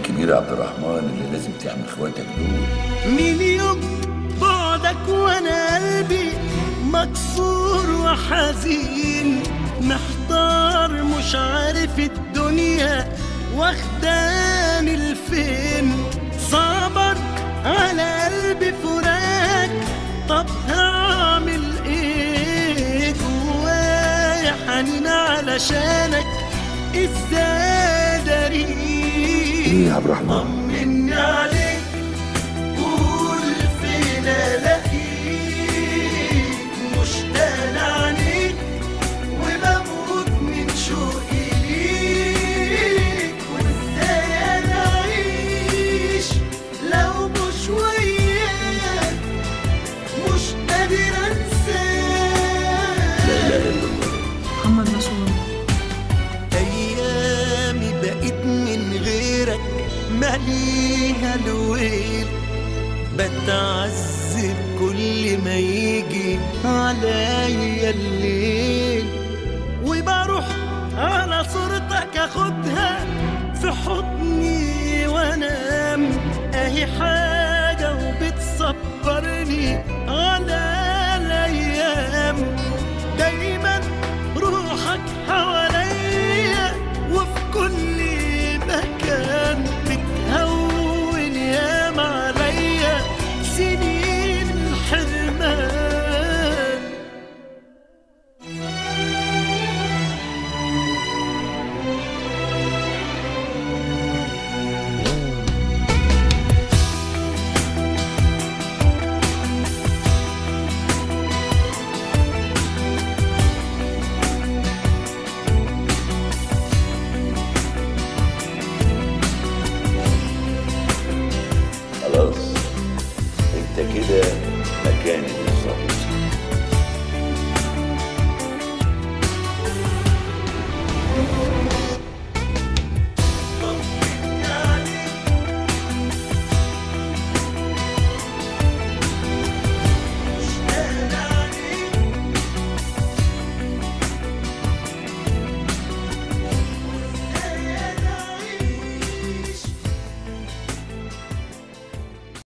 الكبير يا عبد الرحمن اللي لازم تعمل اخواتك دول من يوم بعدك وانا قلبي مكسور وحزين محتار مش عارف الدنيا واخداني لفين صبر على قلبي فراق طب هعمل ايه جوايا حنين علشانك ازاي داري ايه يا عبد الرحمن طمني عليك قول فين الاقيك مشتاق لعينيك وبموت من شوقي ليك وازاي انا اعيش لو مش وياك مش قادر انساك محمد رسول الله ايامي بقيت من غيرك ماليها الويل بتعذب كل ما يجي عليا الليل وبروح على صورتك اخدها في حضني وانام اهي حاجة وبتصبرني على الايام دايما روحك حواليا وفي كل مكان بتهون يا عليا سنين الحرمان خلاص انت كده